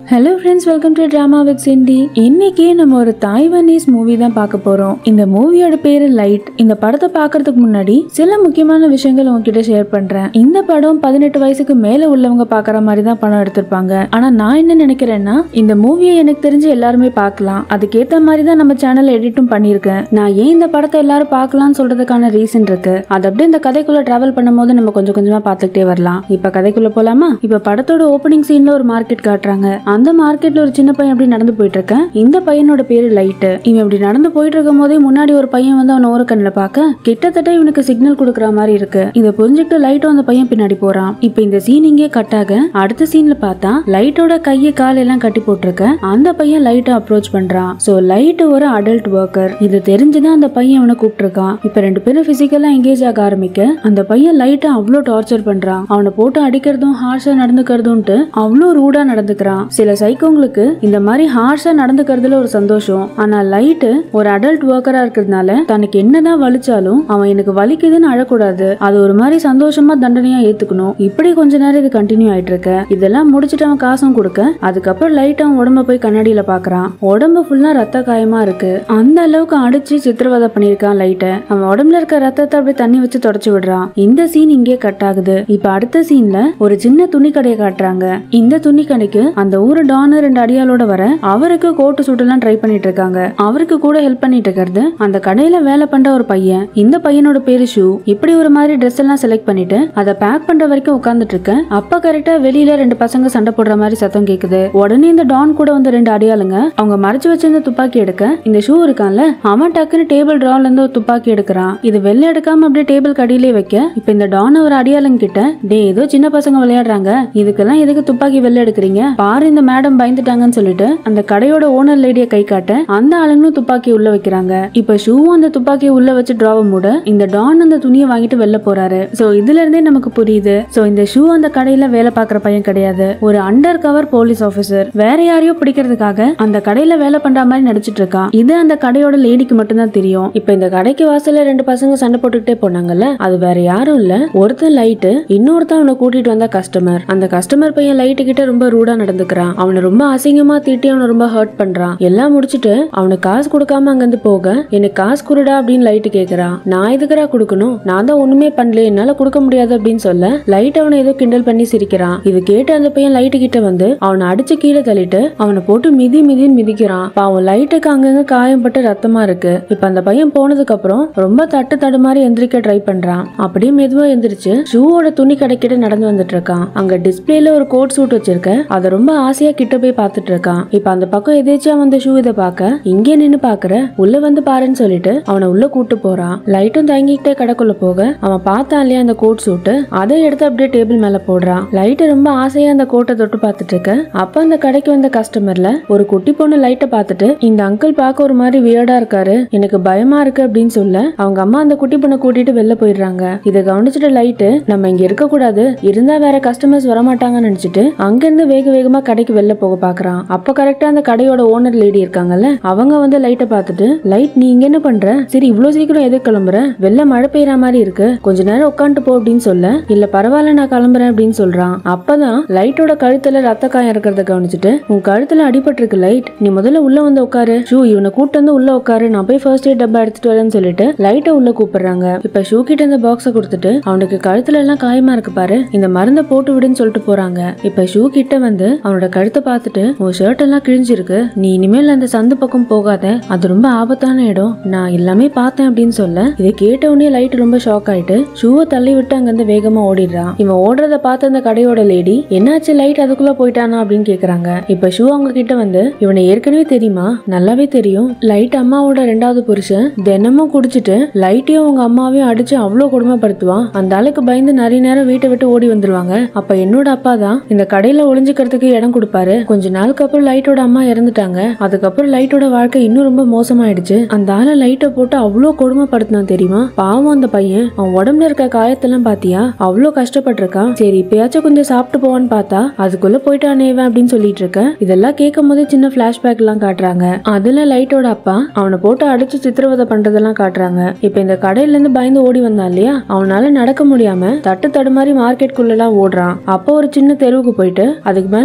hello friends welcome to drama with Cindy இன்னைக்கு நம்ம ஒரு தாய்வானீஸ் மூவி தான் பார்க்க போறோம் இந்த மூவியோட பேரு லைட் இந்த படத்தை பார்க்கறதுக்கு முன்னாடி சில முக்கியமான விஷயங்கள் உங்ககிட்ட ஷேர் பண்றேன் இந்த படம் பதினெட்டு வயசுக்கு மேல உள்ளவங்க பார்க்குற மாதிரி தான் படம் எடுத்திருப்பாங்க ஆனா நான் என்ன நினைக்கிறேன்னா இந்த மூவியை எனக்கு தெரிஞ்சு எல்லாருமே பார்க்கலாம் அதுக்கேத்த மாதிரி தான் நம்ம சேனல் எடிட்டும் பண்ணியிருக்கேன் நான் ஏன் இந்த படத்தை எல்லாரும் பார்க்கலாம்னு சொல்றதுக்கான ரீசன் இருக்கு அது அப்படியே இந்த கதைக்குள்ள டிராவல் பண்ணும்போது நம்ம கொஞ்சம் கொஞ்சமா பார்த்துக்கிட்டே வரலாம் இப்ப கதைக்குள்ள போலாமா இப்ப படத்தோட ஓப்பனிங் சீன்ல ஒரு மார்க்கெட் காட்டுறாங்க அந்த மார்க்கெட்ல ஒரு சின்ன பையன் அப்படி நடந்து போயிட்டு இருக்கேன் இந்த பையனோட பேரு லைட் இவன் இப்படி நடந்து போயிட்டு இருக்கும் போதே முன்னாடி ஒரு பையன் வந்து அவன ஒரு கண்ணில் பார்க்க கிட்டத்தட்ட இவனுக்கு சிக்னல் கொடுக்குற மாதிரி இருக்கு இதை புரிஞ்சுக்கிட்டு லைட்டும் அந்த பையன் பின்னாடி போறான் இப்ப இந்த சீன் இங்கே கட் ஆக அடுத்த சீன்ல பார்த்தா லைட்டோட கையை கால் எல்லாம் கட்டி போட்டிருக்க அந்த பையன் லைட்டை அப்ரோச் பண்றான் சோ லைட் ஒரு அடல்ட் ஒர்க்கர் இது தெரிஞ்சுதான் அந்த பையன் அவனை கூப்பிட்டுருக்கான் இப்ப ரெண்டு பேரும் பிசிக்கலா எங்கேஜ் ஆக ஆரம்பிக்க அந்த பையன் லைட்டை அவ்வளோ டார்ச்சர் பண்றான் அவனை போட்டு அடிக்கிறதும் ஹார்ஷா நடந்துக்கிறதும்ட்டு அவ்வளோ ரூடா நடந்துக்கிறான் சில சைக்கோங்களுக்கு இந்த மாதிரி ஹார்ஷா நடந்துக்கிறதுல ஒரு சந்தோஷம் ஆனா லைட்டு ஒரு அடல்ட் ஒர்க்கரா இருக்கிறதுனால தனக்கு என்னதான் வலிச்சாலும் அவன் எனக்கு வலிக்குதுன்னு அழக்கூடாது அது ஒரு மாதிரி சந்தோஷமா தண்டனையா ஏத்துக்கணும் இப்படி கொஞ்ச நேரம் இது கண்டினியூ ஆயிட்டு இருக்க இதெல்லாம் முடிச்சிட்டு அவன் காசும் கொடுக்க அதுக்கப்புறம் லைட் அவன் உடம்ப போய் கண்ணாடியில பாக்குறான் உடம்பு ஃபுல்லா ரத்த காயமா இருக்கு அந்த அளவுக்கு அடிச்சு சித்திரவதை பண்ணிருக்கான் லைட்ட அவன் உடம்புல இருக்க ரத்தத்தை அப்படியே தண்ணி வச்சு தொடச்சு விடுறான் இந்த சீன் இங்கே கட் ஆகுது இப்ப அடுத்த சீன்ல ஒரு சின்ன துணி கடையை காட்டுறாங்க இந்த துணி கடைக்கு அந்த ஊரு டானர் ரெண்டு அடியாளோட வர அவருக்கு கோட்டு சூட்டெல்லாம் ட்ரை பண்ணிட்டு இருக்காங்க அவருக்கு கூட ஹெல்ப் பண்ணிட்டு இருக்கிறது அந்த கடையில வேலை பண்ற ஒரு பையன் இந்த பையனோட பேரு ஷூ இப்படி ஒரு மாதிரி ட்ரெஸ் எல்லாம் செலக்ட் பண்ணிட்டு அதை பேக் பண்ற வரைக்கும் உட்கார்ந்துட்டு இருக்கேன் அப்ப கரெக்டா வெளியில ரெண்டு பசங்க சண்டை போடுற மாதிரி சத்தம் கேக்குது உடனே இந்த டான் கூட வந்த ரெண்டு அடியாளுங்க அவங்க மறைச்சு வச்சிருந்த துப்பாக்கி எடுக்க இந்த ஷூ இருக்கான்ல அவன் டக்குன்னு டேபிள் டிரால இருந்து ஒரு துப்பாக்கி எடுக்கிறான் இது வெளில எடுக்காம அப்படியே டேபிள் கடியிலே வைக்க இப்ப இந்த டான் ஒரு அடியாளுங்க கிட்ட டே ஏதோ சின்ன பசங்க விளையாடுறாங்க இதுக்கெல்லாம் எதுக்கு துப்பாக்கி வெளில எடுக்கிறீங்க பாரு இந்த மேடம் பயந்துட்டாங்கன்னு சொல்லிட்டு அந்த கடையோட ஓனர் லேடிய கை காட்ட அந்த ஆளுங்களும் துப்பாக்கி உள்ள வைக்கிறாங்க இப்ப ஷூவும் அந்த துப்பாக்கியை உள்ள வச்சு டிராவை மூட இந்த டான் அந்த துணியை வாங்கிட்டு வெளில போறாரு சோ இதுல இருந்தே நமக்கு புரியுது சோ இந்த ஷூ அந்த கடையில வேலை பார்க்குற பையன் கிடையாது ஒரு அண்டர் கவர் போலீஸ் ஆபீசர் வேற யாரையோ பிடிக்கிறதுக்காக அந்த கடையில வேலை பண்ற மாதிரி நடிச்சிட்டு இருக்கான் இது அந்த கடையோட லேடிக்கு மட்டும்தான் தெரியும் இப்ப இந்த கடைக்கு வாசல்ல ரெண்டு பசங்க சண்டை போட்டுக்கிட்டே போனாங்கல்ல அது வேற யாரும் இல்ல ஒருத்தன் லைட்டு இன்னொருத்தன் அவனை கூட்டிட்டு வந்த கஸ்டமர் அந்த கஸ்டமர் பையன் லைட்டு கிட்ட ரொம்ப ரூடா நடந்துக்கிறான் அவனை ரொம்ப அசிங்கமா திட்டி அவனை ரொம்ப ஹர்ட் பண்றான் எல்லாம் முடிச்சிட்டு அவனுக்கு காசு கொடுக்காம அங்கிருந்து போக எனக்கு காசு குடுடா அப்படின்னு லைட்டு கேக்குறான் நான் எதுக்குடா கொடுக்கணும் நான் தான் ஒண்ணுமே பண்ணல என்னால கொடுக்க முடியாது அப்படின்னு சொல்ல லைட் அவனை ஏதோ கிண்டல் பண்ணி சிரிக்கிறான் இது கேட்டு அந்த பையன் லைட்டு கிட்ட வந்து அவனை அடிச்சு கீழே தள்ளிட்டு அவனை போட்டு மிதி மிதின்னு மிதிக்கிறான் பாவம் லைட்டுக்கு அங்கங்க காயம்பட்டு ரத்தமா இருக்கு இப்ப அந்த பையன் போனதுக்கு அப்புறம் ரொம்ப தட்டு தடுமாறி எந்திரிக்க ட்ரை பண்றான் அப்படியே மெதுவா எந்திரிச்சு ஷூவோட துணி கடைக்கிட்ட நடந்து வந்துட்டு இருக்கான் அங்க டிஸ்பிளேல ஒரு கோட் சூட் வச்சிருக்க அதை ரொம்ப ஆசையா கிட்ட போய் பார்த்துட்டு இருக்கான் இப்ப அந்த பக்கம் எதேச்சியா வந்த ஷூ இதை பார்க்க இங்கே நின்னு பாக்குற உள்ள வந்து பாருன்னு சொல்லிட்டு அவனை உள்ள கூட்டு போறான் லைட்டும் தயங்கிக்கிட்டே கடைக்குள்ள போக அவன் பார்த்தான் இல்லையா அந்த கோட் சூட்டு அதை எடுத்து அப்படியே டேபிள் மேல போடுறான் லைட்டு ரொம்ப ஆசையா அந்த கோட்டை தொட்டு பார்த்துட்டு இருக்க அப்ப அந்த கடைக்கு வந்த கஸ்டமர்ல ஒரு குட்டி பொண்ணு லைட்டை பார்த்துட்டு இந்த அங்கிள் பார்க்க ஒரு மாதிரி வியர்டா இருக்காரு எனக்கு பயமா இருக்கு அப்படின்னு சொல்ல அவங்க அம்மா அந்த குட்டி பொண்ணை கூட்டிட்டு வெளில போயிடுறாங்க இதை கவனிச்சுட்டு லைட்டு நம்ம இங்க இருக்க கூடாது இருந்தா வேற கஸ்டமர்ஸ் வரமாட்டாங்கன்னு நினைச்சிட்டு அங்கிருந்து வேக வேகமா கடைக்கு வெளில போக பாக்குறான் அப்ப கரெக்டா அந்த கடையோட ஓனர் லேடி இருக்காங்கல்ல அவங்க வந்து லைட்டை பார்த்துட்டு லைட் நீ இங்க என்ன பண்ற சரி இவ்வளவு சீக்கிரம் எதுக்கு கிளம்புற வெளில மழை பெய்யற மாதிரி இருக்கு கொஞ்ச நேரம் உட்காந்துட்டு போ அப்படின்னு சொல்ல இல்ல பரவாயில்ல நான் கிளம்புறேன் அப்படின்னு சொல்றான் அப்பதான் லைட்டோட கழுத்துல ரத்த காயம் இருக்கிறத கவனிச்சுட்டு உன் கழுத்துல அடிபட்டிருக்கு லைட் நீ முதல்ல உள்ள வந்து உட்காரு ஷூ இவனை கூட்டு வந்து உள்ள உட்காரு நான் போய் ஃபர்ஸ்ட் எய்ட் டப்பா எடுத்துட்டு வரேன்னு சொல்லிட்டு லைட்டை உள்ள கூப்பிடுறாங்க இப்ப ஷூ கிட்ட இந்த பாக்ஸ கொடுத்துட்டு அவனுக்கு கழுத்துல எல்லாம் காயமா இருக்கு பாரு இந்த மருந்தை போட்டு விடுன்னு சொல்லிட்டு போறாங்க இப்ப ஷூ கிட்ட வந்து அவனோட கழுத்தை பார்த்துட்டு உன் ஷர்ட் எல்லாம் கிழிஞ்சிருக்கு நீ இனிமேல் அந்த சந்து பக்கம் போகாத அது ரொம்ப ஆபத்தான இடம் நான் எல்லாமே பார்த்தேன் அப்படின்னு சொல்ல இதை கேட்ட உடனே லைட் ரொம்ப ஷாக் ஆயிட்டு ஷூவை தள்ளி விட்டு அங்கிருந்து வேகமா ஓடிடுறான் இவன் ஓடுறத பார்த்த அந்த கடையோட லேடி என்னாச்சு லைட் அதுக்குள்ள போயிட்டானா அப்படின்னு கேக்குறாங்க இப்ப ஷூ அவங்க கிட்ட வந்து இவனை ஏற்கனவே தெரியுமா நல்லாவே தெரியும் லைட் அம்மாவோட ரெண்டாவது புருஷன் தினமும் குடிச்சிட்டு லைட்டையும் அவங்க அம்மாவையும் அடிச்சு அவ்வளவு கொடுமைப்படுத்துவான் அந்த ஆளுக்கு பயந்து நிறைய நேரம் வீட்டை விட்டு ஓடி வந்துருவாங்க அப்ப என்னோட அப்பா தான் இந்த கடையில ஒளிஞ்சுக்கிறதுக்கு இடம் கொடுப்பாரு கொஞ்ச நாளுக்கு அப்புறம் லைட்டோட அம்மா இறந்துட்டாங்க அதுக்கப்புறம் லைட்டோட வாழ்க்கை இன்னும் ரொம்ப மோசமாயிடுச்சு அந்த ஆளை லைட்டை போட்டு அவ்வளோ கொடுமைப்படுத்தினான் தெரியுமா பாவம் அந்த பையன் அவன் உடம்புல இருக்க காயத்தெல்லாம் பாத்தியா அவ்வளோ கஷ்டப்பட்டிருக்கான் சரி இப்பயாச்சும் கொஞ்சம் சாப்பிட்டு போவான்னு பார்த்தா அதுக்குள்ள போயிட்டானே இவன் அப்படின்னு சொல்லிட்டு இருக்க இதெல்லாம் கேட்கும் போது சின்ன பிளாஷ்பேக் எல்லாம் காட்டுறாங்க அதுல லைட்டோட அப்பா அவனை போட்டு அடிச்சு சித்திரவதை பண்றதெல்லாம் காட்டுறாங்க இப்ப இந்த கடையில இருந்து பயந்து ஓடி வந்தான் இல்லையா அவனால நடக்க முடியாம தட்டு தடுமாறி மார்க்கெட் எல்லாம் ஓடுறான் அப்போ ஒரு சின்ன தெருவுக்கு போயிட்டு அதுக்கு மேல அவனால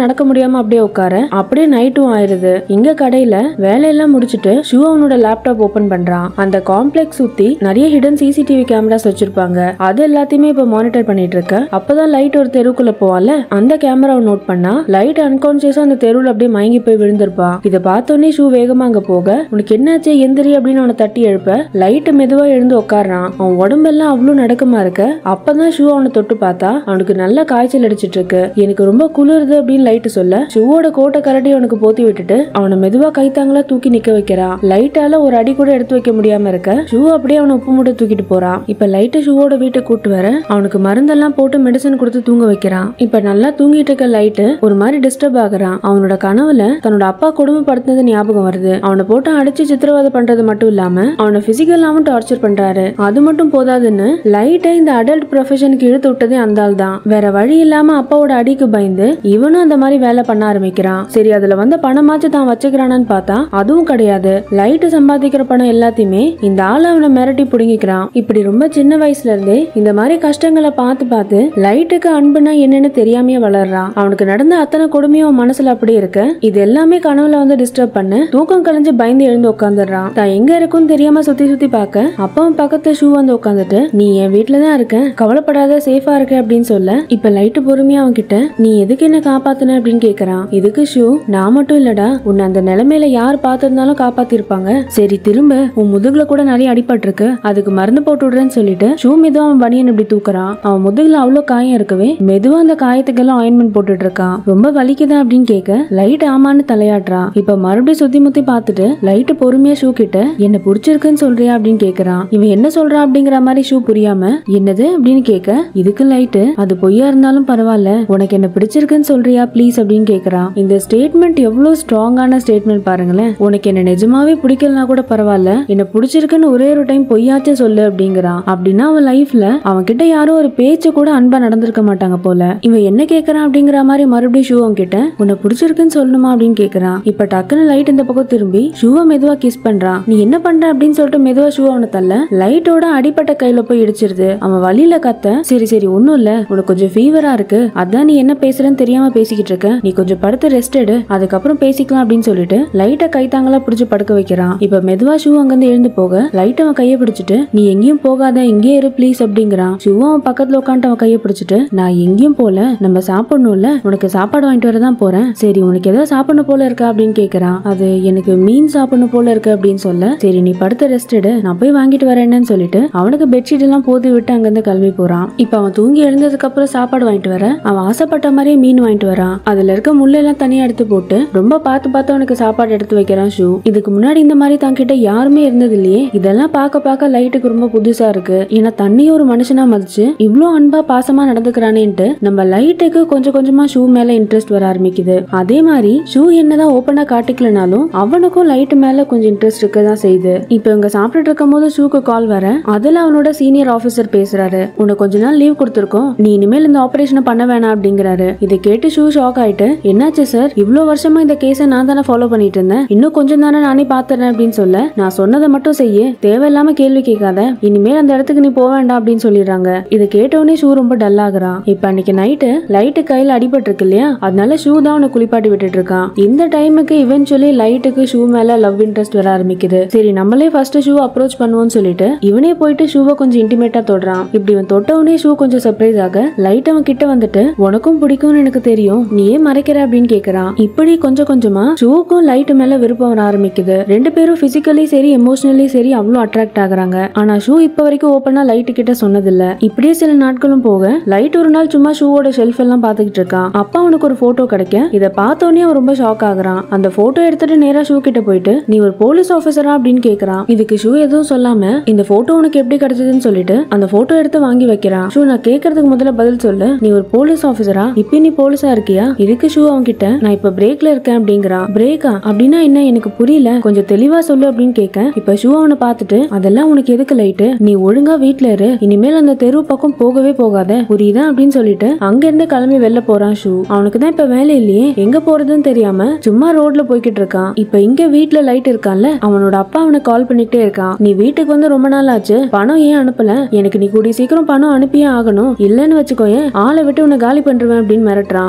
நடக்க முடியாம அப்படியே உட்கார அப்படியே நைட்டும் ஆயிருது இங்க கடையில வேலையெல்லாம் முடிச்சிட்டு ஷூ அவனோட லேப்டாப் ஓபன் பண்றான் அந்த காம்ப்ளெக்ஸ் சுத்தி நிறைய ஹிடன் சிசிடிவி கேமராஸ் வச்சிருப்பாங்க அது எல்லாத்தையுமே இப்ப மானிட்டர் பண்ணிட்டு இருக்க அப்பதான் லைட் ஒரு தெருவுக்குள்ள போவால அந்த கேமராவை நோட் பண்ணா லைட் அன்கான்சியஸா அந்த தெருவுல அப்படியே மயங்கி போய் விழுந்திருப்பா இதை பார்த்தோன்னே ஷூ வேகமா அங்க போக உனக்கு என்னாச்சு எந்திரி அப்படின்னு அவனை தட்டி எழுப்ப லைட் மெதுவா எழுந்து உட்காரான் அவன் உடம்பெல்லாம் அவ்வளவு நடக்கமா இருக்க அப்பதான் ஷூ அவனை தொட்டு பார்த்தா அவனுக்கு நல்ல காய்ச்சல் அடிச்சிட்டு இருக்கு எனக்கு ரொம்ப குளிருது அப்படின்னு லைட் சொல்ல ஷூவோட கோட்டை கரடி அவனுக்கு போத்தி விட்டுட்டு அவனை மெதுவா கைத்தாங்களா தூக்கி நிக்க வைக்கிறான் லைட்டால ஒரு அடி கூட எடுத்து வைக்க முடியாம இருக்க ஷூ அப்படியே அவனை உப்பு மூட்டை தூக்கிட்டு போறான் இப்ப லைட்டை ஷூவோட வீட்டுக்கு கூட்டு வர அவனுக்கு மருந்தெல்லாம் போட்டு மெடிசன் கொடுத்து தூங்க வைக்கிறான் இப்ப நல்லா தூங்கிட்டு இருக்க லைட்டு ஒரு மாதிரி டிஸ்டர்ப் ஆகுறான் அவனோட கனவுல தன்னோட அப்பா கொடுமைப்படுத்தினது ஞாபகம் வருது அவனை போட்டு அடிச்சு சித்திரவதை பண்றது மட்டும் இல்லாம அவனை பிசிக்கலாவும் டார்ச்சர் பண்றாரு அது மட்டும் போதாதுன்னு லைட்டை இந்த அடல்ட் ப்ரொஃபஷனுக்கு இழுத்து விட்டதே அந்த ஆள் தான் வேற வழி இல்லாம அப்பாவோட அடிக்கு பயந்து இவனும் அந்த மாதிரி வேலை பண்ண ஆரம்பிக்கிறான் சரி அதுல வந்த பணமாச்சும் தான் வச்சுக்கிறானான்னு பார்த்தா அதுவும் கிடையாது லைட்டு சம்பாதிக்கிற பணம் எல்லாத்தையுமே இந்த ஆள் அவனை மிரட்டி புடுங்கிக்கிறான் இப்படி ரொம்ப சின்ன வயசுல இருந்தே இந்த மாதிரி கஷ்டங்களை பார்த்து பார்த்து லைட்டுக்கு அன்புனா என்னன்னு தெரியாமையே வளர்றான் அவனுக்கு நடந்த அத்தனை கொடுமையும் அவன் மனசுல அப்படியே இருக்கு இது எல்லாமே கனவுல வந்து டிஸ்டர்ப் பண்ணு தூக்கம் கலைஞ்சு பயந்து எழுந்து உட்காந்துடுறான் தான் எங்க இருக்குன்னு தெரியாம சுத்தி சுத்தி பார்க்க அப்பாவும் பக்கத்துல ஷூ வந்து உட்காந்துட்டு நீ என் வீட்டுல தான் இருக்க கவலைப்படாத சேஃபா இருக்க அப்படின்னு சொல்ல இப்ப லைட்டு பொறுமையா அவன் கிட்ட நீ எதுக்கு என்ன காப்பாத்துன அப்படின்னு கேக்குறான் இதுக்கு ஷூ நான் மட்டும் இல்லடா உன்னை அந்த நிலைமையில யார் பார்த்திருந்தாலும் காப்பாத்திருப்பாங்க சரி திரும்ப உன் முதுகுல கூட நிறைய அடிபட்டிருக்கு அதுக்கு மருந்து போட்டு விடுறேன்னு சொல்லிட்டு ஷூ மெதுவா அவன் பனியன் இப்படி தூக்குறான் அவன் முதுகுல அவ்வளவு காயம் இருக்கவே மெதுவா அந்த காயத்துக்கெல்லாம் ஆயின்மெண்ட் போட்டுட்டு இருக்கான் ரொம்ப வலிக்குதா அப்படின்னு கேட்க லைட் ஆமான்னு தலையாடுறான் இப்ப மறுபடியும் சுத்தி முத்தி பார்த்துட்டு லைட் பொறுமையா ஷூ கிட்ட என்ன பிடிச்சிருக்குன்னு சொல்றியா அப்படின்னு கேக்குறான் இவன் என்ன சொல்றான் அப்படிங்கிற மாதிரி ஷூ புரியாம என்னது அப்படின்னு கேட்க இதுக்கு லைட்டு அது பொய்யா இருந்தாலும் பரவாயில்ல உனக்கு என்ன பிடிச்சிருக்குன்னு சொல்றியா ப்ளீஸ் அப்படின்னு கேக்குறான் இந்த ஸ்டேட்மெண்ட் எவ்வளவு ஸ்ட்ராங்கான ஸ்டேட்மெண்ட் பாருங்களேன் உனக்கு என்ன நிஜமாவே பிடிக்கலனா கூட பரவாயில்ல என்ன பிடிச்சிருக்குன்னு ஒரே ஒரு டைம் பொய்யாச்சும் சொல்லு அப்படிங்கிறான் அப்படின்னா அவன் லைஃப்ல அவன் கிட்ட யாரும் ஒரு பேச்சு கூட அன்பா நடந்திருக்க மாட்டாங்க போல இவன் என்ன கேக்குறான் அப்படிங்கிற மாதிரி மறுபடியும் ஷூ அவன் கிட்ட உன்னை பிடிச்சிருக்குன்னு சொல்லணுமா அப்படின்னு கேக்குறான் இப்ப டக்குன்னு லைட் இந்த பக்கம் திரும்பி ஷூவை மெதுவா கிஸ் பண்றான் நீ என்ன பண்ற அப்படின்னு சொல்லிட்டு மெதுவா ஷூ அவனை தள்ள லைட்டோட அடிப்பட்ட கையில போய் இடிச்சிருது அவன் வழியில கத்த சரி சரி ஒண்ணும் இல்ல உனக்கு கொஞ்சம் ஃபீவரா இருக்கு அதான் நீ என்ன பேசுறேன்னு தெரியாம பேசிக்கிட்டு இருக்க நீ கொஞ்சம் படுத்து ரெஸ்ட் எடு அதுக்கப்புறம் பேசிக்கலாம் அப்படின்னு சொல்லிட்டு லைட்டை கைத்தாங்களா பிடிச்சு படுக்க வைக்கிறான் இப்ப மெதுவா ஷூ அங்கிருந்து எழுந்து போக லைட் அவன் கையை பிடிச்சிட்டு நீ எங்கேயும் போகாத இங்கே இரு ப்ளீஸ் அப்படிங்கிறான் ஷூ அவன் பக்கத்துல உட்காந்து அவன் கையை பிடிச்சிட்டு நான் எங்கேயும் போல நம்ம சாப்பிடணும்ல உனக்கு சாப்பாடு வாங்கிட்டு வர தான் போறேன் சரி உனக்கு ஏதாவது சாப்பிடணும் போல இருக்கா அப்படின்னு கேக்குறான் அது எனக்கு மீன் சாப்பிடணும் போல இருக்கு அப்படின்னு சொல்ல சரி நீ படுத்த ரெஸ்ட் எடு நான் போய் வாங்கிட்டு வரேன்னு சொல்லிட்டு அவனுக்கு பெட்ஷீட் எல்லாம் போத்தி விட்டு அங்கிருந்து கிளம்பி போறான் இப்ப அவன் தூங்கி எழுந்ததுக்கு அப்புறம் சாப்பாடு வாங்கிட்டு வர அவன் ஆசைப்பட்ட மாதிரியே மீன் வாங்கிட்டு வரான் அதுல இருக்க முள்ளெல்லாம் தனியா எடுத்து போட்டு ரொம்ப பார்த்து பார்த்து அவனுக்கு சாப்பாடு எடுத்து வைக்கிறான் ஷூ இதுக்கு முன்னாடி இந்த மாதிரி தங்கிட்ட யாருமே இருந்தது இல்லையே இதெல்லாம் பார்க்க பார்க்க லைட்டுக்கு ரொம்ப புதுசா இருக்கு ஏன்னா தண்ணி ஒரு மனுஷனா மதிச்சு இவ்ளோ அன்பா பாசமா நடந்துக்கிறானேன்ட்டு நம்ம லைட்டுக்கு கொஞ்சம் கொஞ்சமா ஷூ மேல இன்ட்ரெஸ்ட் வர ஆரம்பிக்குது அதே மாதிரி ஷூ என்னதான் ஓப்பனா காட்டிக்கலனாலும் அவனுக்கும் லைட் மேல கொஞ்சம் இன்ட்ரெஸ்ட் இருக்க தான் செய்யுது இப்போ இவங்க சாப்பிட்டுட்டு இருக்கும் போது ஷூக்கு கால் வர அதுல அவனோட சீனியர் ஆபீசர் பேசுறாரு உனக்கு கொஞ்ச நாள் லீவ் கொடுத்துருக்கோம் நீ இனிமேல் இந்த ஆபரேஷனை பண்ண வேணாம் அப்படிங்கிறாரு இதை கேட்டு ஷூ ஷாக் ஆயிட்டு என்னாச்சு சார் இவ்வளவு வருஷமா இந்த கேஸை நான் தானே ஃபாலோ பண்ணிட்டு இருந்தேன் இன்னும் கொஞ்சம் தானே நானே பாத்துறேன் அப்படின்னு சொல்ல நான் சொன்னதை மட்டும் செய்ய தேவையில்லாம கேள்வி கேட்காத இனிமேல் அந்த இடத்துக்கு நீ போக வேண்டாம் அப்படின்னு சொல்லிடுறாங்க இதை கேட்டவுடனே ஷூ ரொம்ப டல் ஆகுறான் இப்ப அன்னைக்கு நைட்டு லைட்டு கையில அடிபட்டு இருக்கு இல்லையா அதனால ஷூ தான் அவனை குளிப்பாட்டி விட்டுட்டு இருக்கான் இந்த டைமுக்கு இவென்ச்சுவலி லைட்டுக்கு ஷூ மேல லவ் இன்ட்ரெஸ்ட் வர ஆரம்பிக்குது சரி நம்மளே ஃபர்ஸ்ட் ஷூ அப்ரோச் பண்ணுவோம்னு சொல்லிட்டு இவனே போயிட்டு ஷூவை கொஞ்சம் இன்டிமேட்டா தொடுறான் இப்படி இவன் தொட்டவுடனே ஷூ கொஞ்சம் சர்ப்ரைஸ் ஆக லைட் அவன் கிட்ட வந்துட்டு உனக்கும் பிடிக்கும்னு எனக்கு தெரியும் நீ ஏன் மறைக்கிற அப்படின்னு கேக்குறான் இப்படி கொஞ்சம் கொஞ்சமா ஷூக்கும் லைட் மேல விருப்பம் வர ஆரம்பிக்குது ரெண்டு பேரும் பிசிக்கலி சரி எமோஷனலி சரி அவ்வளவு அட்ராக்ட் ஆகுறாங்க ஆனா ஷூ இப்ப வரைக்கும் ஓப்பனா லைட் கிட்ட சொன்னதில்ல இப்படியே சில நாட்களும் போக லைட் ஒரு நாள் சும்மா ஷூவோட ஷெல்ஃப் எல்லாம் பாத்துக்கிட்டு இருக்கான் அப்பா அவனுக்கு ஒரு போட்டோ கிடைக்க இத பார்த்தோன்னே அவன் ரொம்ப ஷாக் ஆகுறான் அந்த போட்டோ எடுத்துட்டு நேரா ஷூ கிட்ட போயிட்டு நீ ஒரு போலீஸ் ஆபீசரா அப்படின்னு கேக்குறான் இதுக்கு ஷூ எதுவும் சொல்லாம இந்த போட்டோ உனக்கு எப்படி கிடைச்சதுன்னு சொல்லிட்டு அந்த போட்டோ எடுத்து வாங்கி வைக்கிறான் ஷூ நான் கேக்குறதுக்கு முதல்ல பதில் சொல்லு நீ ஒரு போலீஸ் ஆபீசரா இப்ப நீ போலீஸா இருக்கியா இதுக்கு ஷூ அவன் கிட்ட நான் இப்ப பிரேக்ல இருக்கேன் அப்படிங்கிறான் பிரேக்கா அப்படின்னா என்ன எனக்கு புரியல கொஞ்சம் தெளிவா சொல்லு அப்படின்னு கேட்க இப்ப ஷூ அவனை பார்த்துட்டு அதெல்லாம் உனக்கு எதுக்கு லைட்டு நீ ஒழுங்கா வீட்ல இரு இனிமேல் அந்த தெரு பக்கம் போகவே போகாத புரியுதா அப்படின்னு சொல்லிட்டு அங்க இருந்து கிளம்பி வெளில போறான் ஷூ அவனுக்கு தான் இப்ப வேலை இல்லையே எங்க போறதுன்னு தெரியாம சும்மா ரோட்ல போய்கிட்டு இருக்கான் இப்ப இங்க வீட்ல லைட் இருக்கான்ல அவனோட அப்பா அவனுக்கு கால் பண்ணிட்டே இருக்கான் நீ வீட்டுக்கு வந்து ரொம்ப நாள் ஆச்சு பணம் ஏன் அனுப்பல எனக்கு நீ கூடிய சீக்கிரம் பணம் அனுப்பியே ஆகணும் இல்லன்னு வச்சுக்கோயேன் ஆளை விட்டு உன்னை காலி பண்றேன் அப்படின்னு மிரட்டுறான் இந்த ஆளை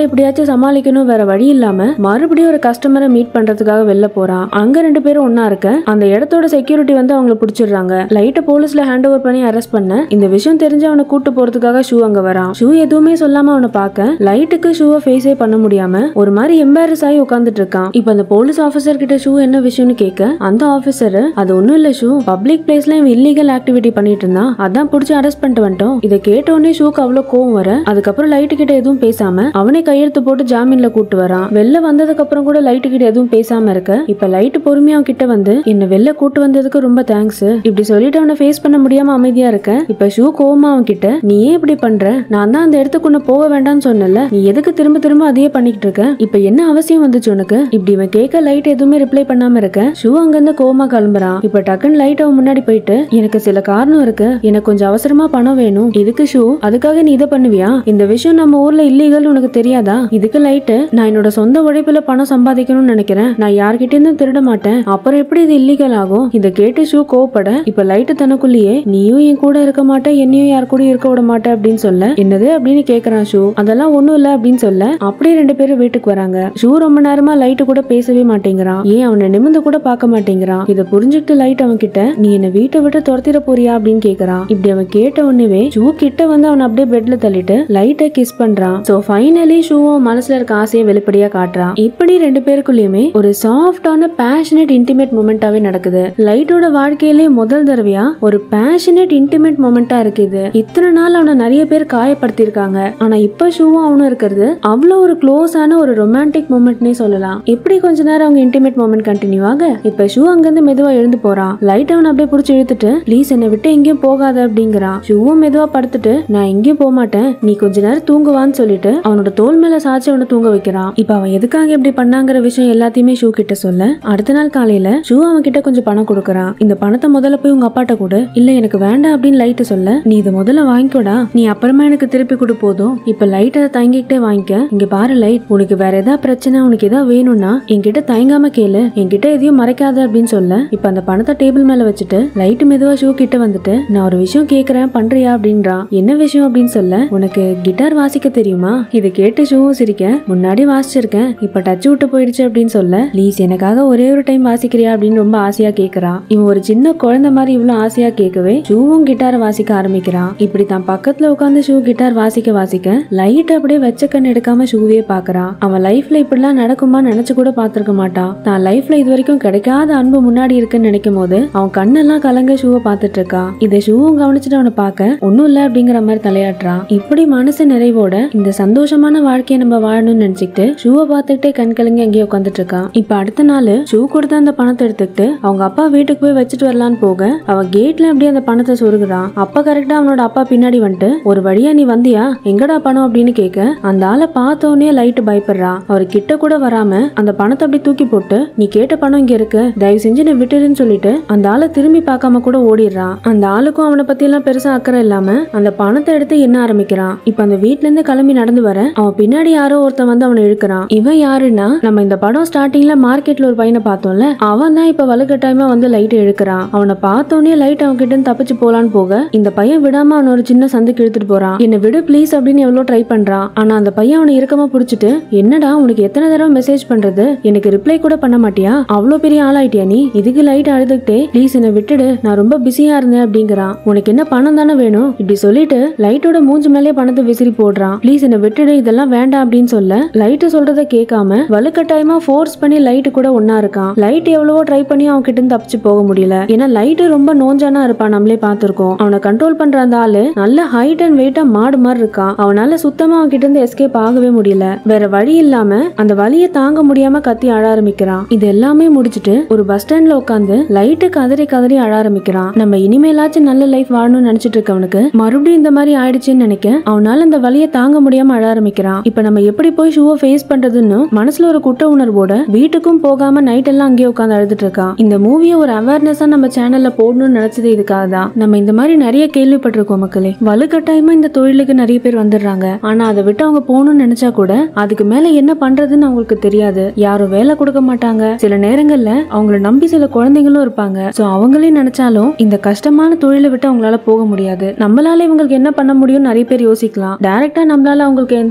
எப்படியாச்சும் சமாளிக்கணும் வேற வழி இல்லாம மறுபடியும் ஒரு கஸ்டமரை மீட் பண்றதுக்காக வெளில போறான் அங்க ரெண்டு பேரும் ஒண்ணா இருக்க அந்த இடத்தோட செக்யூரிட்டி வந்து அவங்கள பிடிச்சிடுறாங்க லைட்டை போலீஸ்ல ஹேண்ட் ஓவர் பண்ணி அரெஸ்ட் பண்ண இந்த விஷயம் தெரிஞ்சு அவனை கூட்டு போறதுக்காக ஷூ அங்க வரான் ஷூ எதுவுமே சொல்லாம அவனை பார்க்க லைட்டுக்கு ஷூவை ஃபேஸே பண்ண முடியாம ஒரு மாதிரி எம்பாரஸ் ஆகி உட்காந்துட்டு இருக்கான் இப்ப அந்த போலீஸ் ஆபீசர் கிட்ட ஷூ என்ன விஷயம்னு கேட்க அந்த ஆபீசர் அது ஒண்ணும் இல்ல ஷூ பப்ளிக் பிளேஸ்ல இவன் இல்லீகல் ஆக்டிவிட்டி பண்ணிட்டு இருந்தான் அதான் புடிச்சு அரெஸ்ட் பண்ணிட்டு வந்துட்டோம் இதை கேட்ட உடனே ஷூக்கு அவ்வளவு கோவம் வர அதுக்கப்புறம் லைட்டு கிட்ட எதுவும் பேசாம அவனே கையெழுத்து போட்டு ஜாமீன்ல கூட்டு வரான் வெளில வந்ததுக்கு அப்புறம் கூட லைட்டு கிட்ட எதுவும் பேசாம இருக்க இப்ப லைட் பொறுமையா அவன் கிட்ட வந்து என்ன வெளில கூட்டு வந்ததுக்கு ரொம்ப தேங்க்ஸ் இப்படி சொல்லிட்டு அவனை ஃபேஸ் பண்ண முடியாம அமைதியா இருக்க இப்ப ஷூ கோவமா அவன் கிட்ட நீ ஏன் இப்படி பண்ற நான் தான் அந்த இடத்துக்கு உன்னை போக வேண்டாம்னு சொன்னல நீ எதுக்கு திரும்ப திரும்ப அதையே பண்ணிக்கிட்டு இருக்க இப்ப என்ன அவசியம் வந்துச்சு உனக்கு இப்படி இவன் கேட்க லைட் எதுவுமே ரிப்ளை பண்ணாம இருக்க ஷூ அங்கிருந்து கோவமா கிளம்புறான் இப்ப டக்குன்னு லைட் அவன் முன்னாடி போயிட்டு எனக்கு சில காரணம் இருக்கு எனக்கு கொஞ்சம் அவசரமா பணம் வேணும் இதுக்கு ஷூ அதுக்காக நீ இதை பண்ணுவியா இந்த விஷயம் நம்ம ஊர்ல இல்லீகல் உனக்கு தெரியாதா இதுக்கு லைட்டு நான் என்னோட சொந்த உழைப்புல பணம் சம்பாதிக்கணும்னு நினைக்கிறேன் நான் யார்கிட்ட இருந்தும் திருட மாட்டேன் அப்புறம் எப்படி இது இல்லீகல் ஆகும் இதை கேட்டு ஷூ கோவப்பட இப்ப லைட்டு தனக்குள்ளேயே நீயும் என் கூட இருக்க மாட்ட என்னையும் யார் கூட இருக்க விட மாட்ட அப்படின்னு சொல்ல என்னது அப்படின்னு கேக்குறான் ஷூ அதெல்லாம் ஒண்ணும் இல்ல அப்படின்னு சொல்ல அப்படியே ரெண்டு பேரும் வீட்டுக்கு வராங்க ஷூ ரொம்ப நேரமா லைட்டு கூட பேசவே மாட்டேங்கிறான் ஏன் அவனை நிமிந்து கூட பார்க்க மாட்டேங்கிறான் இதை புரிஞ்சுக்கிட்டு லைட் அவன் கிட்ட நீ என்ன வீட்டை விட்டு துரத்திட போறியா அப்படின்னு கேக்குறான் இப்படி அவன் கேட்ட உடனே ஷூ கிட்ட வந்து அவன் அப்படியே பெட்ல தள்ளிட்டு லைட்டை கிஸ் பண்றான் சோ ஃபைனலி ஷூவும் மனசுல இருக்க ஆசையை வெளிப்படையா காட்டுறான் இப்படி ரெண்டு பேருக்குள்ளயுமே ஒரு சாஃப்டான பேஷனட் இன்டிமேட் மூமெண்டாவே நடக்குது லைட்டோட வாழ்க்கையிலே முதல் தடவையா ஒரு பேஷனட் இன்டிமேட் மூமெண்டா இருக்கு இது இத்தனை நாள் அவனை நிறைய பேர் காயப்படுத்தியிருக்காங்க ஆனா இப்ப ஷூவும் அவனும் இருக்கிறது அவ்வளவு ஒரு க்ளோஸான ஒரு ரொமான்டிக் மூமெண்ட்னே சொல்லலாம் எப்படி கொஞ்ச நேரம் அவங்க இன்டிமேட் மூமெண்ட் கண்டினியூ ஆக இப்ப ஷூ அங்கிருந்து மெதுவா எழுந்து போறான் லைட் அவன் அப்படியே புடிச்சு இழுத்துட்டு ப்ளீஸ் என்னை விட்டு எங்கேயும் போகாத அப்படிங்கிறான் ஷூவும் மெதுவா படுத்துட்டு நான் எங்கேயும் போக மாட்டேன் நீ கொஞ்ச நேரம் தூங்குவான்னு சொல்லிட்டு அவனோட தோல் மேல சாச்சு அவனை தூங்க வைக்கிறான் இப்ப அவன் எதுக்காக இப்படி பண்ணாங்கிற விஷயம் எல்லாத்தையுமே ஷூ கிட்ட சொல்ல அடுத்த நாள் காலையில ஷூ அவன் கிட்ட கொஞ்சம் பணம் கொடுக்கறான் இந்த பணத்தை முதல்ல போய் உங்க அப்பாட்ட கொடு இல்ல எனக்கு வேண்டாம் அப்படின்னு லைட்டு சொல்ல நீ இதை முதல்ல வாங்கிக்கோடா நீ அப்புறமா எனக்கு திருப்பி கொடு போதும் இப்ப லைட் அதை தயங்கிக்கிட்டே வாங்கிக்க இங்க பாரு லைட் உனக்கு வேற ஏதாவது பிரச்சனை உனக்கு ஏதாவது வேணும்னா என்கிட்ட தயங்காம கேளு என்கிட்ட எதையும் மறைக்காத அப்படின்னு சொல்ல இப்ப அந்த பணத்தை டேபிள் மேல வச்சுட்டு லைட் மெதுவா ஷூ கிட்ட வந்துட்டு நான் ஒரு விஷயம் கேக்குறேன் பண்றியா அப்படின்றான் என்ன விஷயம் அப்படின்னு சொல்ல உனக்கு கிட்டார் வாசிக்க தெரியுமா இதை கேட்டு ஷூவும் சிரிக்க முன்னாடி வாசிச்சிருக்கேன் இப்ப டச் விட்டு போயிடுச்சு அப்படின்னு சொல்ல ப்ளீஸ் எனக்காக ஒரே ஒரு டைம் வாசிக்கிறியா அப்படின்னு ரொம்ப ஆசையா கேக்குறான் இவன் ஒரு சின்ன குழந்தை மாதிரி இவ்வளவு ஆசையா கேட்கவே ஷூவும் கிட்டாரை வாசிக்க ஆரம்பிக்கிறான் இப்படி தான் பக்கத்துல உட்காந்து ஷூ கிட்டார் வாசிக்க வாசிக்க லைட் அப்படியே வச்ச கண் எடுக்காம ஷூவே பாக்குறான் அவன் லைஃப்ல இப்படிலாம் நடக்குமா நினைச்சு கூட பார்த்திருக்க மாட்டான் தான் லைஃப்ல இது வரைக்கும் கிடைக்காத அன்பு முன்னாடி இருக்குன்னு நினைக்கும் போது அவன் கண்ணெல்லாம் கலங்க ஷூவை பார்த்துட்டு இருக்கான் இதை ஷூவும் கவனிச்சுட்டு அவனை பார்க்க ஒண்ணும் இல்ல அப்படிங்கிற மாதிரி தலையாட்டுறான் இப்படி மனசு நிறைவோட இந்த சந்தோஷமான வாழ்க்கையை நம்ம வாழணும்னு நினைச்சுக்கிட்டு ஷூவை பார்த்துக்கிட்டே கண் கலங்கி அங்கேயே உட்காந்துட்டு இருக்கான் இப்ப அடுத்த நாள் ஷூ கொடுத்த அந்த பணத்தை எடுத்துக்கிட்டு அவங்க அப்பா வீட்டுக்கு போய் வச்சுட்டு வரலான்னு போக அவன் கேட்ல அப்படியே அந்த பணத்தை சொருகுறான் அப்ப கரெக்டா அவனோட அப்பா பின்னாடி வந்துட்டு ஒரு வழியா நீ வந்தியா எங்கடா பணம் அப்படின்னு கேட்க அந்த ஆளை பார்த்தோன்னே லைட் பயப்படுறான் அவர் கிட்ட கூட வராம அந்த பணத்தை அப்படி தூக்கி போட்டு நீ கேட்ட பணம் இங்க இருக்கு தயவு செஞ்சு நீ விட்டுருன்னு சொல்லிட்டு அந்த ஆளை திரும்பி பார்க்காம கூட ஓடிடுறான் அந்த ஆளுக்கும் அவனை பத்தி எல்லாம் பெருசா அக்கறை இல்லாம அந்த பணத்தை எடுத்து என்ன ஆரம்பிக்கிறான் இப்ப அந்த வீட்ல இருந்து கிளம்பி நடந்து வர அவன் பின்னாடி யாரோ ஒருத்தன் வந்து அவனை இழுக்கிறான் இவன் யாருன்னா நம்ம இந்த படம் ஸ்டார்டிங்ல மார்க்கெட்ல ஒரு பையனை பார்த்தோம்ல அவன் தான் இப்ப வலுக்கட்டாயமா வந்து லைட் இழுக்கிறான் அவனை பார்த்தோன்னே லைட் அவன் கிட்ட இருந்து தப்பிச்சு போலான்னு போக இந்த பையன் விடாம அவன ஒரு சின்ன சந்துக்கு இழுத்துட்டு போறான் என்ன விடு ப்ளீஸ் அப்படின்னு எவ்வளவு ட்ரை பண்றான் ஆனா அந்த பையன் அவனை இறுக்கமா புடிச்சிட்டு என்னடா உனக்கு எத்தனை தடவை மெசேஜ் பண்றது எனக்கு ரிப்ளை கூட பண்ண மாட்டியா அவ்வளோ பெரிய ஆளாயிட்டியா நீ இதுக்கு லைட் அழுதுகிட்டே ப்ளீஸ் என்னை விட்டுடு நான் ரொம்ப பிஸியா இருந்தேன் அப்படிங்கிறான் உனக்கு என்ன பணம் தானே வேணும் இப்படி சொல்லிட்டு லைட்டோட மூஞ்சி மேலே பணத்தை விசிறி போடுறான் ப்ளீஸ் என்னை விட்டுடு இதெல்லாம் வேண்டாம் அப்படின்னு சொல்ல லைட்டு சொல்றத கேட்காம வலுக்கட்டாயமா ஃபோர்ஸ் பண்ணி லைட்டு கூட ஒன்னா இருக்கான் லைட் எவ்வளவோ ட்ரை பண்ணி அவன் கிட்ட இருந்து தப்பிச்சு போக முடியல ஏன்னா லைட்டு ரொம்ப நோஞ்சானா இருப்பான் நம்மளே பார்த்திருக்கோம் அவனை கண்ட்ரோல் பண்ற அந்த ஆளு நல்ல ஹைட் அண்ட் வெயிட்டா மாடு மாதிரி இருக்கான் அவனால சுத்தமா அவன் கிட்ட இருந்து எஸ்கேப் ஆகவே முடியல வேற வழி இல்லாம அந்த வலியை தாங்க முடியாம கத்தி அழ ஆரம்பிக்கிறான் இது எல்லாமே முடிச்சிட்டு ஒரு பஸ் ஸ்டாண்ட்ல உட்காந்து லைட்டு கதறி கதறி அழ ஆரம்பிக்கிறான் நம்ம இனிமேலாச்சும் நல்ல லைஃப் வாழணும்னு நினைச்சிட்டு இருக்கவனுக்கு மறுபடியும் இந்த மாதிரி ஆயிடுச்சுன்னு நினைக்க அவனால அந்த வலியை தாங்க முடியாம அழ ஆரம்பிக்கிறான் இப்ப நம்ம எப்படி போய் ஷூவை ஃபேஸ் பண்றதுன்னு மனசுல ஒரு குற்ற உணர்வோட வீட்டுக்கும் போகாம நைட் எல்லாம் அங்கேயே உட்காந்து அழுதுட்டு இருக்கான் இந்த மூவியை ஒரு அவேர்னஸா நம்ம சேனல்ல போடணும்னு நினைச்சது இதுக்காக தான் நம்ம இந்த மாதிரி நிறைய கேள்விப்பட்டிருக்கோம் மக்களே வலுக்கட்டாயமா இந்த தொழிலுக்கு நிறைய பேர் வந்துடுறாங்க ஆனா அதை விட்டு அவங்க போகணும்னு நினைச்சா கூட அதுக்கு மேல என்ன பண்றதுன்னு அவங்களுக்கு தெரியாது யாரும் வேலை கொடுக்க மாட்டாங்க சில நேரங்கள்ல அவங்கள நம்பி சில குழந்தைங்களும் இருப்பாங்க சோ அவங்களே நினைச்சாலும் இந்த கஷ்டமான தொழிலை விட்டு அவங்களால போக முடியாது நம்மளால இவங்களுக்கு என்ன பண்ண முடியும்னு நிறைய பேர் யோசிக்கலாம் டைரக்டா நம்மளால அவங்களுக்கு எந்த ஹெல்ப்பும்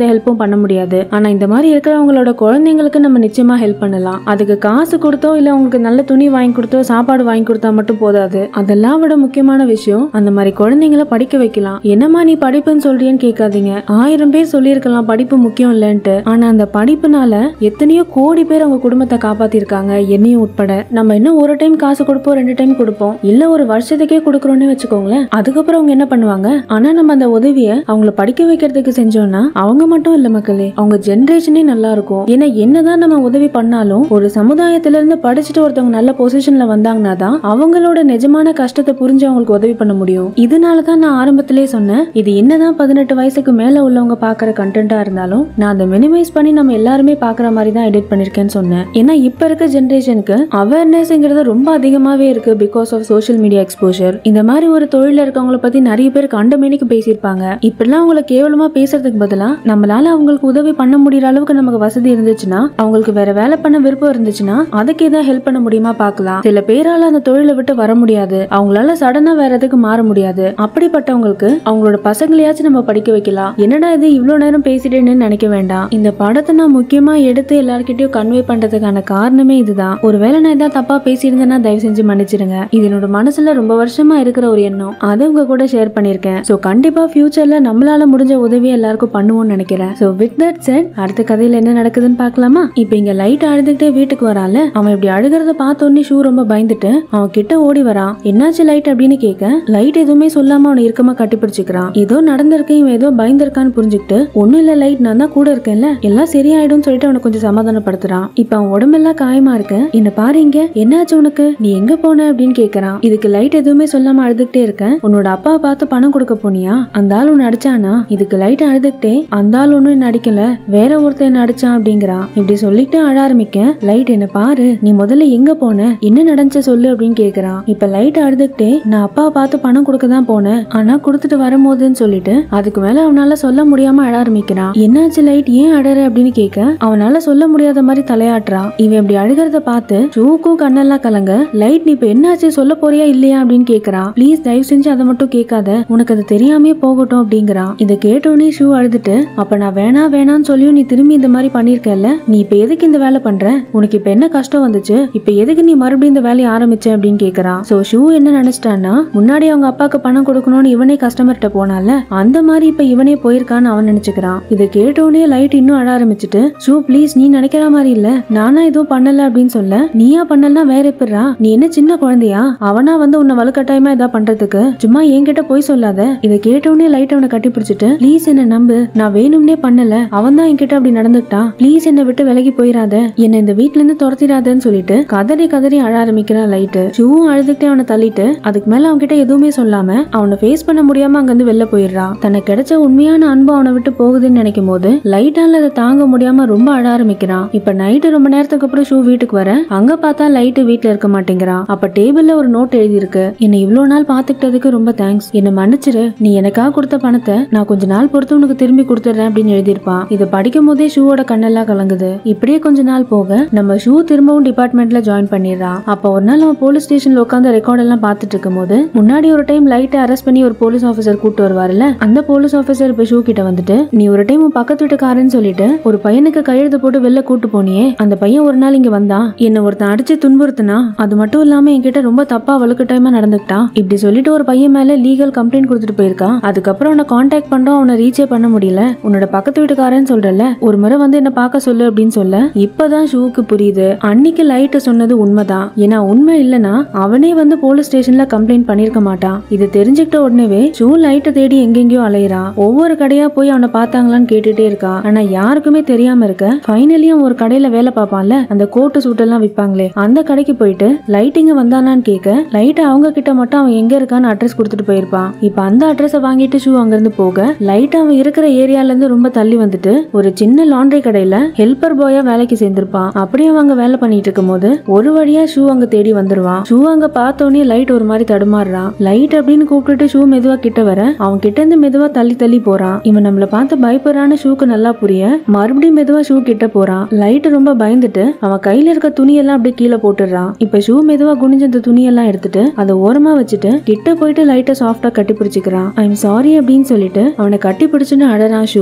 பண்ண முடியாது ஆனா இந்த மாதிரி இருக்கிறவங்களோட குழந்தைங்களுக்கு நம்ம நிச்சயமா ஹெல்ப் பண்ணலாம் அதுக்கு காசு கொடுத்தோ இல்ல அவங்களுக்கு நல்ல துணி வாங்கி கொடுத்தோ சாப்பாடு வாங்கி கொடுத்தா மட்டும் போதாது அதெல்லாம் விட முக்கியமான விஷயம் அந்த மாதிரி குழந்தைங்களை படிக்க வைக்கலாம் என்னம்மா நீ படிப்புன்னு சொல்றியன்னு கேட்காதீங்க ஆயிரம் பேர் சொல்லியிருக்கலாம் படிப்பு முக்கியம் இல்லைன்ட்டு ஆனா அந்த படிப்புனால எத்தனையோ கோடி பேர் அவங்க குடும்பத்தை காப்பாத்திருக்காங்க என்னையும் உட்பட நம்ம இன்னும் ஒரு டைம் காசு கொடுப்போம் ரெண்டு டைம் கொடுப்போம் இல்ல ஒரு வருஷத்துக்கே கொடுக்குறோம்னு வச்சுக்கோங்களேன் அதுக்கப்புறம் அவங்க என்ன பண்ணுவாங்க ஆனா நம்ம அந்த உதவியை அவங்கள படிக்க வைக்கிறதுக்கு செஞ்சோம்னா அவங்க மட்டும் இல்ல மக்களே அவங்க ஜென்ரேஷனே நல்லா இருக்கும் ஏன்னா என்னதான் நம்ம உதவி பண்ணாலும் ஒரு சமுதாயத்துல இருந்து படிச்சுட்டு ஒருத்தவங்க நல்ல பொசிஷன்ல வந்தாங்கன்னா தான் அவங்களோட நிஜமான கஷ்டத்தை புரிஞ்சு அவங்களுக்கு உதவி பண்ண முடியும் இதனால தான் நான் ஆரம்பத்திலே சொன்னேன் இது என்னதான் பதினெட்டு வயசுக்கு மேல உள்ளவங்க பாக்குற கண்டென்ட்டா இருந்தாலும் நான் அதை மினிமைஸ் பண்ணி நம்ம எல்லாருமே பாக்குற மாதிரி தான் எடிட் பண்ணிருக்கேன்னு சொன்னேன் ஏன்னா இப்ப இருக்க ஜென்ரேஷனுக்கு அவேர்னஸ்ங்கிறது ரொம்ப அதிகமாவே இருக்கு because of social media exposure இந்த மாதிரி ஒரு தொழில இருக்கவங்கள பத்தி நிறைய பேர் கண்டமேனிக்கு பேசியிருப்பாங்க இப்படிலாம் அவங்கள கேவலமா பேசுறதுக்கு பதிலா நம்மளால அவங்களுக்கு உதவி பண்ண முடியற அளவுக்கு நமக்கு வசதி இருந்துச்சுன்னா அவங்களுக்கு வேற வேலை பண்ண விருப்பம் இருந்துச்சுன்னா அதுக்கு ஏதாவது ஹெல்ப் பண்ண முடியுமா பார்க்கலாம் சில பேரால அந்த தொழிலை விட்டு வர முடியாது அவங்களால சடனா வேற எதுக்கு மாற முடியாது அப்படிப்பட்டவங்களுக்கு அவங்களோட பசங்களையாச்சும் நம்ம படிக்க வைக்கலாம் என்னடா இது இவ்வளவு நேரம் பேசிட்டேன்னு நினைக்க வேண்டாம் இந்த படத்தை நான் முக்கியமா எடுத்து எல்லார்கிட்டயும் கன்வே பண்றதுக்கான காரணமே இதுதான் ஒருவேளை நான் ஏதாவது தப்பா பேசியிருந்தேன்னா தயவு செஞ்சு மன்னிச்சிடுங்க இது என்னோட மனசுல ரொம்ப வருஷமா இருக்கிற ஒரு எண்ணம் அதை உங்க கூட ஷேர் பண்ணிருக்கேன் சோ கண்டிப்பா ஃபியூச்சர்ல நம்மளால முடிஞ்ச உதவியை எல்லாருக்கும் பண்ணுவோம்னு நினைக்கிறேன் சோ வித் தட் செட் அடுத்த கதையில என்ன நடக்குதுன்னு பார்க்கலாமா இப்போ இங்க லைட் அழுதுகிட்டே வீட்டுக்கு வரான்ல அவன் இப்படி அழுகிறத பார்த்த உடனே ஷூ ரொம்ப பயந்துட்டு அவன் கிட்ட ஓடி வரான் என்னாச்சு லைட் அப்படின்னு கேட்க லைட் எதுவுமே சொல்லாம அவனை இறுக்கமா கட்டி பிடிச்சிக்கிறான் ஏதோ நடந்திருக்கு இவன் ஏதோ பயந்திருக்கான்னு புரிஞ்சுக்கிட்டு ஒண்ணும் இல்ல லைட் நான் தான் கூட இருக்கேன்ல எல்லாம் சரியாயிடும்னு சொல்லிட்டு அவனை கொஞ்சம் சமாதானப்படுத்துறான் இப்ப அவன் உடம்பெல்லாம் காயமா இருக்கு என்ன பாரு இங்க என்னாச்சு உனக்கு நீ எங்க போன அப்படின்னு கேக்குறான் இதுக்கு லைட் எதுவுமே சொல்லாம அழுதுகிட்டே இருக்கேன் உன்னோட அப்பா பார்த்து பணம் கொடுக்க போனியா அந்த ஆள் உன்னை அடிச்சானா இதுக்கு லைட் அழுதுகிட்டே அந்த ஆள் ஒன்னும் என்ன அடிக்கல வேற ஒருத்தன் என்ன அடிச்சான் அப்படிங்கிறான் இப்படி சொல்லிட்டு அழ ஆரம்பிக்க லைட் என்ன பாரு நீ முதல்ல எங்க போன என்ன நடந்துச்சு சொல்லு அப்படின்னு கேக்குறான் இப்ப லைட் அழுதுகிட்டே நான் அப்பா பார்த்து பணம் கொடுக்க தான் போனேன் ஆனா கொடுத்துட்டு வரும்போதுன்னு சொல்லிட்டு அதுக்கு மேல அவனால சொல்ல முடியாம அழ ஆரம்பிக்கிறான் என்னாச்சு லைட் ஏன் அழற அப்படின்னு கேட்க அவனால சொல்ல முடியாத மாதிரி தலையாட்டுறான் இவன் இப்படி அழுகிறத பார்த்து ஷூக்கும் கண்ணெல்லாம் கலங்க லைட் நீ இப்ப என்னாச்சு சொல்ல போறியா இல்லையா அப்படின்னு கேக்குறான் ப்ளீஸ் தயவு செஞ்சு அதை மட்டும் கேட்காத உனக்கு அது தெரியாமே போகட்டும் அப்படிங்கிறான் இதை கேட்டோடனே ஷூ அழுதுட்டு அப்ப நான் வேணா வேணான்னு சொல்லியும் நீ திரும்பி இந்த மாதிரி பண்ணிருக்கல நீ இப்ப எதுக்கு இந்த வேலை பண்ற உனக்கு இப்ப என்ன கஷ்டம் வந்துச்சு இப்ப எதுக்கு நீ மறுபடியும் இந்த வேலையை ஆரம்பிச்ச அப்படின்னு கேக்குறான் சோ ஷூ என்ன நினைச்சிட்டான்னா முன்னாடி அவங்க அப்பாக்கு பணம் கொடுக்கணும்னு இவனே கஸ்டமர்கிட்ட போனால அந்த மாதிரி இப்ப இவனே போயிருக்கான்னு அவன் நினைச்சுக்கிறான் இதை கேட்டோடனே லைட் இன்னும் அழ ஆரம்பிச்சுட்டு ஷூ ப்ளீஸ் நீ நினைக்கிற மாதிரி இல்ல நானா எதுவும் பண்ணல அப்படின்னு சொல்ல நீயா பண்ணலன்னா வேற எப்படிரா நீ என்ன சின்ன குழந்தையா அவனா வந்து உன்னை வலுக்கட்டாயமா ஏதா பண்றதுக்கு சும்மா என்கிட்ட போய் சொல்லாத இதை கேட்டோடனே லைட் அவனை கட்டி பிடிச்சிட்டு ப்ளீஸ் என்ன நம்பு நான் வேணும்னே பண்ணல அவன் தான் என்கிட்ட அப்படி நடந்துக்கிட்டான் ப்ளீஸ் என்னை விட்டு விலகி போயிடாத என்னை இந்த வீட்ல இருந்து துரத்திடாதன்னு சொல்லிட்டு கதறி கதறி அழ ஆரம்பிக்கிறான் லைட்டு ஷூவும் அழுதுகிட்டே அவனை தள்ளிட்டு அதுக்கு மேல அவன்கிட்ட எதுவுமே சொல்லாம அவனை ஃபேஸ் பண்ண முடியாம அங்கிருந்து வெளில போயிடுறான் தனக்கு கிடைச்ச உண்மையான அன்பு அவனை விட்டு போகுதுன்னு நினைக்கும் போது லைட்டால அதை தாங்க முடியாம ரொம்ப அழ ஆரம்பிக்கிறான் இப்ப நைட்டு ரொம்ப நேரத்துக்கு அப்புறம் ஷூ வீட்டுக்கு வர அங்க பார்த்தா லைட்டு வீட்ல இருக்க மாட்டேங்கிறான் அப்ப டேபிள்ல ஒரு நோட் எழுதி இருக்கு என்னை இவ்வளவு நாள் பாத்துக்கிட்டதுக்கு ரொம்ப தேங்க்ஸ் என்னை மன்னிச்சிரு நீ எனக்காக கொடுத்த பணத்தை நான் கொஞ்ச நாள் பொறுத்து உனக்கு திரும்பி கொடுத்துட்றேன் அப்படின்னு எழுதியிருப்பான் இதை படிக்கும் போதே ஷூவோட கண்ணெல்லாம் கலங்குது இப்படியே கொஞ்ச நாள் போக நம்ம ஷூ திரும்பவும் டிபார்ட்மெண்ட்ல ஜாயின் பண்ணிடுறான் அப்ப ஒரு நாள் அவன் போலீஸ் ஸ்டேஷன்ல உட்காந்து ரெக்கார்ட் எல்லாம் பார்த்துட்டு இருக்கும் போது முன்னாடி ஒரு டைம் லைட்டை அரெஸ்ட் பண்ணி ஒரு போலீஸ் ஆஃபீஸர் கூட்டு வருவார்ல அந்த போலீஸ் ஆஃபீஸர் இப்ப ஷூ கிட்ட வந்துட்டு நீ ஒரு டைம் உன் பக்கத்து வீட்டுக்காரன்னு சொல்லிட்டு ஒரு பையனுக்கு கையெழுத்து போட்டு வெளில கூட்டு போனியே அந்த பையன் ஒரு நாள் இங்க வந்தான் என்ன ஒருத்தன் அடிச்சு துன்புறுத்தினா அது மட்டும் இல்லாம என்கிட்ட ரொம்ப தப்பா வலுக்கட்டாயமா நடந்துக்கிட்டான் இப்படி சொல்லிட்டு ஒரு பையன் மேல லீகல் கம்ப்ளைண்ட் கொடுத்துட்டு போயிருக்கான் அதுக்கப்புறம் உன்னை காண்டாக்ட் பண்றோம் அவனை ரீச்சே பண்ண முடியல உன்னோட பக்கத்து வீட்டுக்காரன்னு சொல்றல ஒரு முறை வந்து என்ன பார்க்க சொல்லு அப்படின்னு சொல்ல இப்பதான் ஷூக்கு புரியுது அன்னைக்கு லைட் சொன்னது உண்மைதான் ஏன்னா உண்மை இல்லனா அவனே வந்து போலீஸ் ஸ்டேஷன்ல கம்ப்ளைண்ட் பண்ணிருக்க மாட்டான் இது தெரிஞ்சுக்கிட்ட உடனேவே ஷூ லைட்டை தேடி எங்கெங்கயோ அலையிறான் ஒவ்வொரு கடையா போய் அவனை பார்த்தாங்களான்னு கேட்டுட்டே இருக்கான் ஆனா யாருக்குமே தெரியாம இருக்க ஃபைனலி அவன் ஒரு கடையில வேலை பார்ப்பான்ல அந்த கோட்டு சூட் எல்லாம் விற்பாங்களே அந்த கடைக்கு போயிட்டு லைட்டிங்க வந்தானான்னு கேட்க லைட் அவங்க கிட்ட மட்டும் அவன் எங்க இருக்கான்னு அட்ரஸ் கொடுத்துட்டு போயிருப்பான் இப்ப அந்த அட்ரஸ வாங்கிட்டு ஷூ அங்கிருந்து போக லைட் அவன் இருக்கிற ஏரியால இருந்து ரொம்ப தள்ளி வந்துட்டு ஒரு சின்ன லாண்ட்ரி கடையில ஹெல்பர் பாயா வேலைக்கு சேர்ந்திருப்பான் அப்படியே அவங்க வேலை பண்ணிட்டு இருக்கும் போது ஒரு வழியா ஷூ அங்க தேடி வந்துருவான் ஷூ அங்க பார்த்தோன்னே லைட் ஒரு மாதிரி தடுமாறுறான் லைட் அப்படின்னு கூப்பிட்டுட்டு ஷூ மெதுவா கிட்ட வர அவன் கிட்ட இருந்து மெதுவா தள்ளி தள்ளி போறான் இவன் நம்மள பார்த்து பயப்படுறான்னு ஷூக்கு நல்லா புரிய மறுபடியும் மெதுவா ஷூ கிட்ட போறான் லைட் ரொம்ப பயந்துட்டு அவன் கையில இருக்க துணியெல்லாம் அப்படியே கீழே போட்டுடுறான் இப்ப ஷூ மெதுவா குனிஞ்ச அந்த துணியெல்லாம் எடுத்துட்டு அதை ஓரமா வச்சுட்டு கிட்ட போயிட்டு லைட்டை சாஃப்டா கட்டி பிடிச்சிக்கிறான் ஐம் சாரி அப்படின்னு சொல்லிட்டு அவனை கட்டி பிடிச்சுன்னு அழறான் ஷூ இப்படி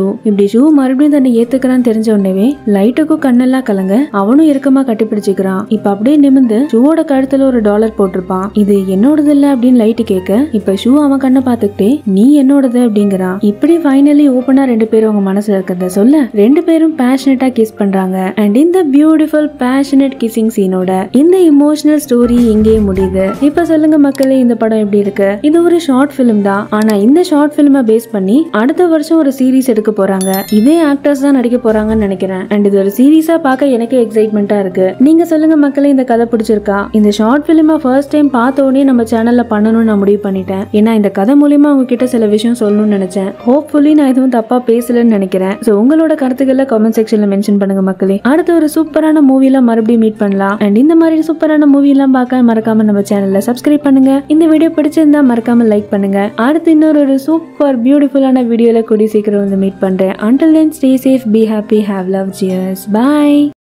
ஷூ மறுபடியும் தன்னை ஏத்துக்கிறான்னு தெரிஞ்ச உடனே லைட்டுக்கும் கண்ணெல்லாம் கலங்க அவனும் இறுக்கமா கட்டி பிடிச்சிக்கிறான் இப்ப அப்படியே நிமிந்து ஷூவோட கழுத்துல ஒரு டாலர் போட்டிருப்பான் இது என்னோடது இல்ல அப்படின்னு லைட்டு கேட்க இப்ப ஷூ அவன் கண்ணை பார்த்துக்கிட்டே நீ என்னோடது அப்படிங்கிறான் இப்படி ஃபைனலி ஓப்பனா ரெண்டு பேரும் அவங்க மனசுல இருக்கிறத சொல்ல ரெண்டு பேரும் பேஷனட்டா கிஸ் பண்றாங்க அண்ட் இந்த பியூட்டிஃபுல் பேஷனட் கிசிங் சீனோட இந்த இமோஷனல் ஸ்டோரி இங்கேயே முடியுது இப்ப சொல்லுங்க மக்களே இந்த படம் எப்படி இருக்கு இது ஒரு ஷார்ட் ஃபிலிம் தான் ஆனா இந்த ஷார்ட் ஃபிலிமை பேஸ் பண்ணி அடுத்த வருஷம் ஒரு சீரிஸ் எடுக்க போறாங்க இதே ஆக்டர்ஸ் தான் நடிக்க போறாங்கன்னு நினைக்கிறேன் அண்ட் இது ஒரு சீரிஸா பார்க்க எனக்கே எக்ஸைட்மெண்டா இருக்கு நீங்க சொல்லுங்க மக்களே இந்த கதை பிடிச்சிருக்கா இந்த ஷார்ட் ஃபிலிமை ஃபர்ஸ்ட் டைம் பார்த்த உடனே நம்ம சேனல்ல பண்ணணும்னு நான் முடிவு பண்ணிட்டேன் ஏன்னா இந்த கதை மூலியமா உங்ககிட்ட சில விஷயம் சொல்லணும்னு நினைச்சேன் ஹோப்ஃபுல்லி நான் எதுவும் தப்பா பேசலன்னு நினைக்கிறேன் ஸோ உங்களோட கருத்துக்களை கமெண்ட் செக்ஷன்ல மென்ஷன் பண்ணுங்க மக்களே அடுத்த ஒரு சூப்பரான மூவில மறுபடியும் மீட் பண்ணலாம் அண்ட் இந்த மாதிரி சூப்பரான மூவி எல்லாம் பார்க்க மறக்காம நம்ம சேனல்ல சப்ஸ்கிரைப் பண்ணுங்க இந்த வீடியோ பிடிச்சிருந்தா மறக்காம லைக் பண்ணுங்க அடுத்து இன்னொரு ஒரு சூப்பர் பியூட்டிஃபுல்லான வீடியோல கூடி சீக்கிரம் வந்து மீட் பண்றேன் until then stay safe be happy have love cheers by